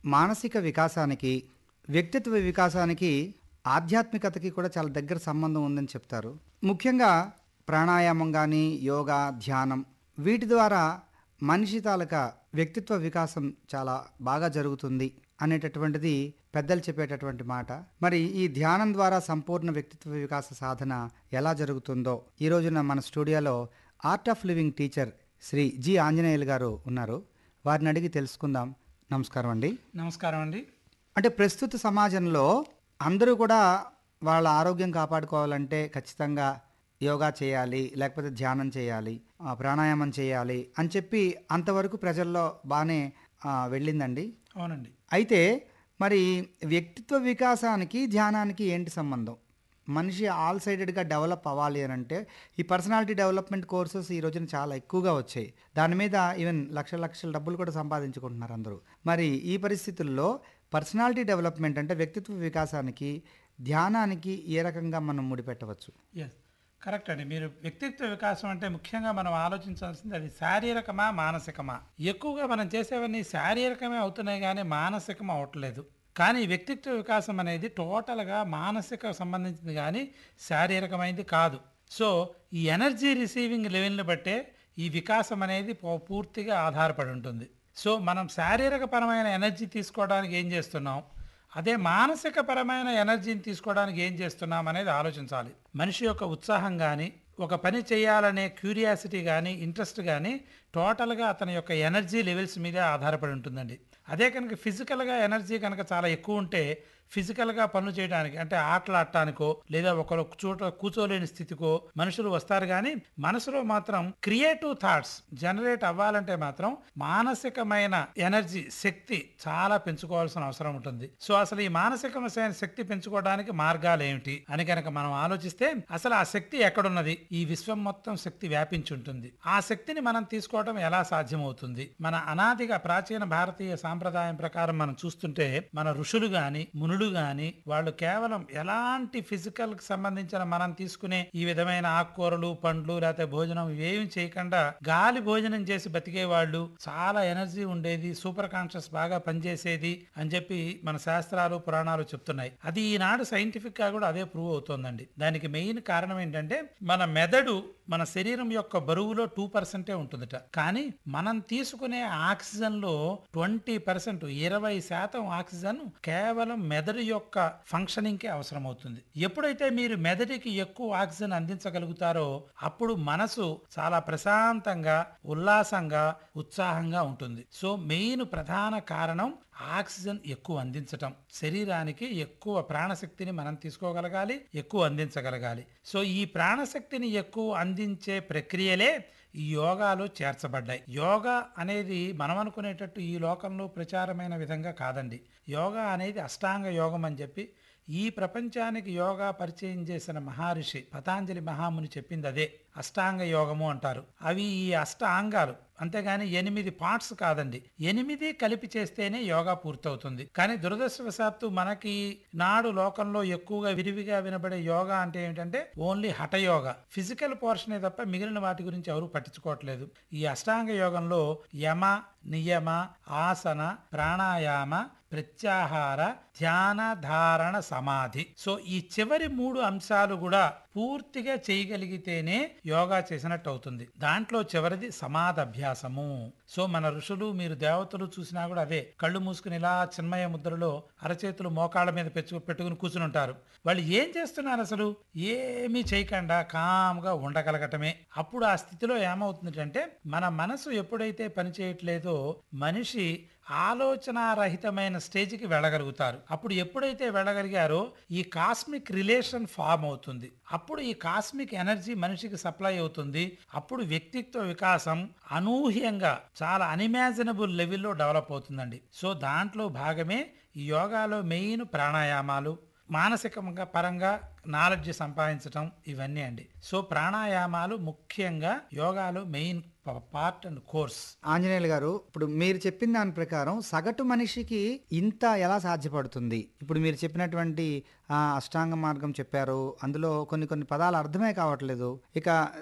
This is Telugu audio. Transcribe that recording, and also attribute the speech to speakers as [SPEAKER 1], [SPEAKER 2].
[SPEAKER 1] మానసిక వికాసానికి వ్యక్తిత్వ వికాసానికి ఆధ్యాత్మికతకి కూడా చాలా దగ్గర సంబంధం ఉందని చెప్తారు ముఖ్యంగా ప్రాణాయామం కానీ యోగా ధ్యానం వీటి ద్వారా మనిషి తాలూకా వ్యక్తిత్వ వికాసం చాలా బాగా జరుగుతుంది అనేటటువంటిది పెద్దలు చెప్పేటటువంటి మాట మరి ఈ ధ్యానం ద్వారా సంపూర్ణ వ్యక్తిత్వ వికాస సాధన ఎలా జరుగుతుందో ఈ రోజున మన స్టూడియోలో art of living teacher Shri G Anjaneyulu గారు ఉన్నారు వారిని అడిగి తెలుసుకుందాం నమస్కారం అండి
[SPEAKER 2] నమస్కారం అండి
[SPEAKER 1] అంటే ప్రస్తుత సమాజంలో అందరూ కూడా వాళ్ళ ఆరోగ్యం కాపాడుకోవాలంటే ఖచ్చితంగా యోగా చేయాలి లేకపోతే ధ్యానం చేయాలి ఆ, ప్రాణాయామం చేయాలి అని చెప్పి అంతవరకు ప్రజల్లో బాగానే ఆ, వెళ్ళిందండి
[SPEAKER 2] అవునండి
[SPEAKER 1] అయితే మరి వ్యక్తిత్వ వికాసానికి ధ్యానానికి ఏంటి సంబంధం మనిషి ఆల్ సైడెడ్గా డెవలప్ అవ్వాలి అని అంటే ఈ పర్సనాలిటీ డెవలప్మెంట్ కోర్సెస్ ఈ రోజున చాలా ఎక్కువగా వచ్చాయి దాని మీద ఈవెన్ లక్షల లక్షల డబ్బులు కూడా సంపాదించుకుంటున్నారు అందరూ మరి ఈ పరిస్థితుల్లో పర్సనాలిటీ డెవలప్మెంట్ అంటే వ్యక్తిత్వ వికాసానికి ధ్యానానికి ఏ రకంగా మనం ముడిపెట్టవచ్చు
[SPEAKER 2] ఎస్ కరెక్ట్ అండి మీరు వ్యక్తిత్వ వికాసం అంటే ముఖ్యంగా మనం ఆలోచించాల్సింది అది శారీరకమా మానసికమా ఎక్కువగా మనం చేసేవన్నీ శారీరకమే అవుతున్నాయి కానీ మానసికం అవట్లేదు కానీ వ్యక్తిత్వ వికాసం అనేది టోటల్గా మానసిక సంబంధించింది కానీ శారీరకమైనది కాదు సో ఈ ఎనర్జీ రిసీవింగ్ లెవెల్ని బట్టే ఈ వికాసం అనేది పూ- పూర్తిగా ఆధారపడి ఉంటుంది సో మనం శారీరక పరమైన ఎనర్జీ తీసుకోవడానికి ఏం చేస్తున్నాం అదే మానసిక పరమైన ఎనర్జీని తీసుకోవడానికి ఏం చేస్తున్నాం అనేది ఆలోచించాలి మనిషి యొక్క ఉత్సాహం కానీ ఒక పని చేయాలనే క్యూరియాసిటీ కానీ ఇంట్రెస్ట్ కానీ టోటల్గా అతని యొక్క ఎనర్జీ లెవెల్స్ మీదే ఆధారపడి ఉంటుందండి అదే కనుక ఫిజికల్గా ఎనర్జీ కనుక చాలా ఎక్కువ ఉంటే ఫిజికల్గా పనులు చేయడానికి అంటే ఆటలాడటానికో లేదా ఒక చోట కూర్చోలేని స్థితికో మనుషులు వస్తారు కానీ మనసులో మాత్రం క్రియేటివ్ థాట్స్ జనరేట్ అవ్వాలంటే మాత్రం మానసికమైన ఎనర్జీ శక్తి చాలా పెంచుకోవాల్సిన అవసరం ఉంటుంది సో అసలు ఈ మానసికమైన శక్తి పెంచుకోవడానికి మార్గాలు ఏమిటి అని కనుక మనం ఆలోచిస్తే అసలు ఆ శక్తి ఎక్కడున్నది ఈ విశ్వం మొత్తం శక్తి వ్యాపించి ఉంటుంది ఆ శక్తిని మనం తీసుకోవడం ఎలా సాధ్యమవుతుంది మన అనాదిగా ప్రాచీన భారతీయ సాంప్రదాయం ప్రకారం మనం చూస్తుంటే మన ఋషులు గాని మునులు గాని వాళ్ళు కేవలం ఎలాంటి ఫిజికల్ కి సంబంధించిన మనం తీసుకునే ఈ విధమైన ఆకుకూరలు పండ్లు లేకపోతే భోజనం ఇవేమి చేయకుండా గాలి భోజనం చేసి బతికే వాళ్ళు చాలా ఎనర్జీ ఉండేది సూపర్ కాన్షియస్ బాగా పనిచేసేది అని చెప్పి మన శాస్త్రాలు పురాణాలు చెప్తున్నాయి అది ఈనాడు సైంటిఫిక్ గా కూడా అదే ప్రూవ్ అవుతోందండి దానికి మెయిన్ కారణం ఏంటంటే మన మెదడు మన శరీరం యొక్క బరువులో టూ పర్సెంటే ఉంటుందట కానీ మనం తీసుకునే ఆక్సిజన్ లో ట్వంటీ పర్సెంట్ ఇరవై శాతం ఆక్సిజన్ కేవలం మెదడు యొక్క ఫంక్షనింగ్ కి అవసరం అవుతుంది ఎప్పుడైతే మీరు మెదడుకి ఎక్కువ ఆక్సిజన్ అందించగలుగుతారో అప్పుడు మనసు చాలా ప్రశాంతంగా ఉల్లాసంగా ఉత్సాహంగా ఉంటుంది సో మెయిన్ ప్రధాన కారణం ఆక్సిజన్ ఎక్కువ అందించటం శరీరానికి ఎక్కువ ప్రాణశక్తిని మనం తీసుకోగలగాలి ఎక్కువ అందించగలగాలి సో ఈ ప్రాణశక్తిని ఎక్కువ అందించే ప్రక్రియలే ఈ యోగాలో చేర్చబడ్డాయి యోగా అనేది మనం అనుకునేటట్టు ఈ లోకంలో ప్రచారమైన విధంగా కాదండి యోగా అనేది అష్టాంగ యోగం అని చెప్పి ఈ ప్రపంచానికి యోగా పరిచయం చేసిన మహర్షి పతాంజలి మహాముని చెప్పింది అదే అష్టాంగ యోగము అంటారు అవి ఈ అష్ట అంగాలు అంతేగాని ఎనిమిది పార్ట్స్ కాదండి ఎనిమిది కలిపి చేస్తేనే యోగా పూర్తవుతుంది కానీ దురదృష్టవశాత్తు మనకి నాడు లోకంలో ఎక్కువగా విరివిగా వినబడే యోగా అంటే ఏంటంటే ఓన్లీ హఠయోగా ఫిజికల్ పోర్షనే తప్ప మిగిలిన వాటి గురించి ఎవరు పట్టించుకోవట్లేదు ఈ అష్టాంగ యోగంలో యమ నియమ ఆసన ప్రాణాయామ ప్రత్యాహార ధ్యాన ధారణ సమాధి సో ఈ చివరి మూడు అంశాలు కూడా పూర్తిగా చేయగలిగితేనే యోగా చేసినట్టు అవుతుంది దాంట్లో చివరిది సమాధభ్యాసము సో మన ఋషులు మీరు దేవతలు చూసినా కూడా అదే కళ్ళు మూసుకుని ఇలా చిన్మయ ముద్రలో అరచేతులు మోకాళ్ళ మీద పెచ్చు పెట్టుకుని కూర్చుని ఉంటారు వాళ్ళు ఏం చేస్తున్నారు అసలు ఏమీ చేయకుండా కామ్గా ఉండగలగటమే అప్పుడు ఆ స్థితిలో ఏమవుతుందంటే మన మనసు ఎప్పుడైతే పని చేయట్లేదో మనిషి ఆలోచనారహితమైన స్టేజ్కి వెళ్ళగలుగుతారు అప్పుడు ఎప్పుడైతే వెళ్ళగలిగారో ఈ కాస్మిక్ రిలేషన్ ఫామ్ అవుతుంది అప్పుడు ఈ కాస్మిక్ ఎనర్జీ మనిషికి సప్లై అవుతుంది అప్పుడు వ్యక్తిత్వ వికాసం అనూహ్యంగా చాలా అన్ఇమాజినబుల్ లెవెల్లో డెవలప్ అవుతుందండి సో దాంట్లో భాగమే ఈ యోగాలో మెయిన్ ప్రాణాయామాలు మానసికంగా పరంగా నాలెడ్జ్ సంపాదించటం ఇవన్నీ అండి సో ప్రాణాయామాలు ముఖ్యంగా యోగాలో main part and course
[SPEAKER 1] Anjaneyulu గారు ఇప్పుడు మీరు చెప్పిన దాని ప్రకారం సగటు మనిషికి ఇంత ఎలా సాధ్యపడుతుంది ఇప్పుడు మీరు చెప్పినటువంటి ఆ, అష్టాంగ మార్గం చెప్పారు అందులో కొన్ని కొన్ని పదాలు అర్థమే కావట్లేదు ఇక